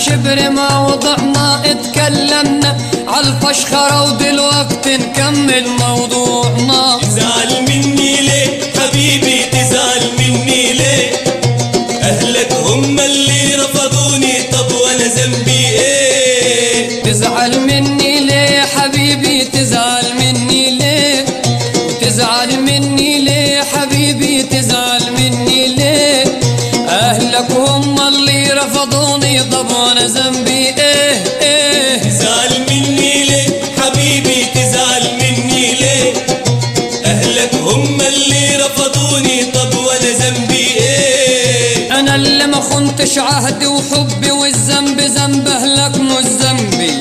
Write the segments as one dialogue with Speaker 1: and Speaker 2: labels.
Speaker 1: شبر ما وضعنا اتكلمنا عالفشخرة ودلوقتي نكمل موضوعنا
Speaker 2: تزعل مني ليه حبيبي تزعل مني ليه اهلك هم اللي رفضوني طب وانا ذنبي ايه
Speaker 1: تزعل مني ليه حبيبي تزعل مني ليه وتزعل مني ليه حبيبي تزعل مني ليه اهلك هم اللي رفضوني طب وانا ذنبي ايه ايه
Speaker 2: تزعل مني ليه حبيبي تزعل مني ليه اهلك هم اللي رفضوني طب وانا ذنبي ايه
Speaker 1: انا اللي ما خنتش عهدي وحبي والذنب ذنب اهلك مش ذنبي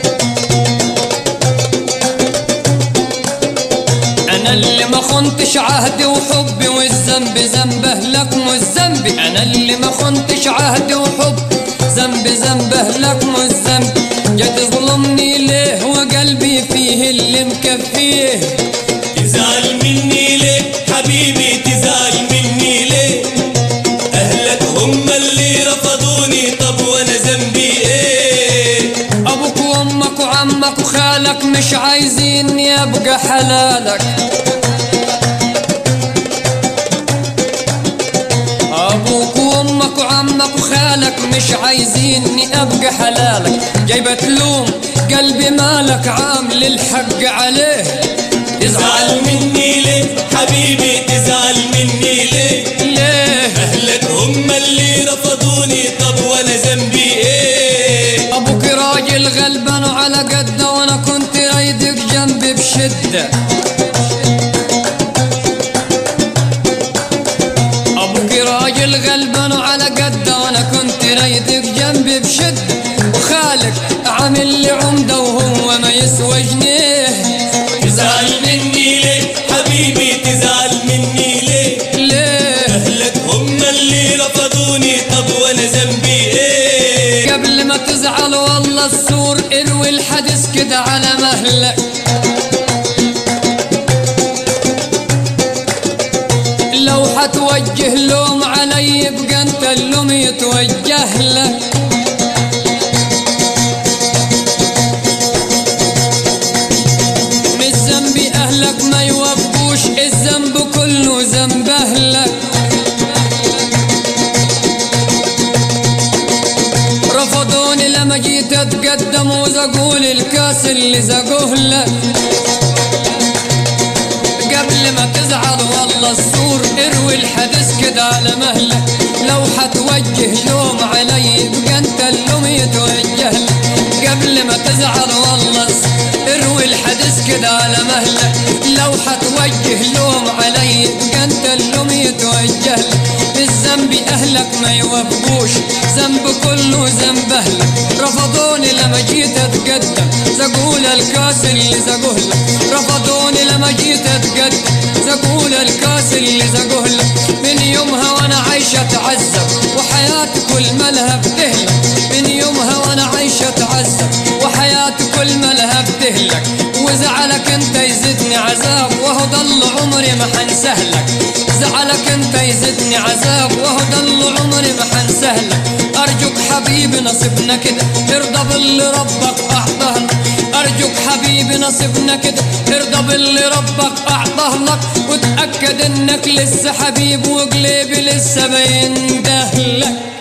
Speaker 1: انا اللي ما خنتش عهدي وحبي والذنب ذنب اهلك مش ذنبي انا اللي ما خنتش عهدي وحب ذنب ذنب اهلك مش ذنبي يا تظلمني ليه وقلبي فيه اللي مكفيه
Speaker 2: تزعل مني ليه حبيبي تزعل مني ليه اهلك هم اللي رفضوني طب وانا ذنبي ايه
Speaker 1: ابوك وامك وعمك وخالك مش عايزيني ابقى حلالك ابوك وامك وعمك وخالك مش عايزيني ابقى حلالك جايبه تلوم قلبي مالك عامل الحق عليه
Speaker 2: تزعل مني ليه حبيبي تزعل مني ليه
Speaker 1: ليه
Speaker 2: اهلك هم اللي رفضوني طب وانا ذنبي ايه
Speaker 1: ابوك راجل غلبان وعلى قده وانا كنت رايدك جنبي بشده ابوك راجل غلبان وعلى قده وانا كنت رايدك جنبي بشده وخالك عامل لي عمده وهو ما يسوى جنيه
Speaker 2: تزعل مني ليه حبيبي تزعل مني ليه
Speaker 1: ليه
Speaker 2: اهلك هم اللي رفضوني طب وانا ذنبي ايه
Speaker 1: قبل ما تزعل والله السور اروي الحدث كده على مهلك لو حتوجه لوم علي يبقى انت اللوم يتوجه لك مش ذنبي اهلك ما يوفوش الذنب كله ذنب اهلك رفضوني لما جيت اتقدم وزقول الكاس اللي زقوه لك قبل ما تزعل والله السور اروي الحدث كده على مهلك لو حتوجه لوم علي يبقى انت اللوم يتوجه لك قبل ما تزعل والله السور اروي الحدث كده على مهلك لو حتوجه لوم علي يبقى انت اللوم يتوجه لك الذنب اهلك ما يوفقوش ذنب كله ذنب اهلك رفضوني لما جيت اتقدم زقول الكاس اللي زقوه لك رفضوني لما جيت اتقدم زقول الكاس اللي زقوه لك من يومها وانا عايشه اتعذب وحياتي كل مالها بتهلك من يومها وانا عايشه اتعذب وحياتي كل مالها بتهلك وزعلك انت يزيدني عذاب وهو ضل عمري ما حنسهلك زعلك انت يزيدني عذاب وهو ضل عمري ما حنسهلك ارجوك حبيبي نصيبنا كده ارضى باللي ربك اعطاه لك ارجوك حبيبي نصيبنا كده ارضى باللي ربك اعطاه لك وتاكد انك لسه حبيب وقلبي لسه بينده لك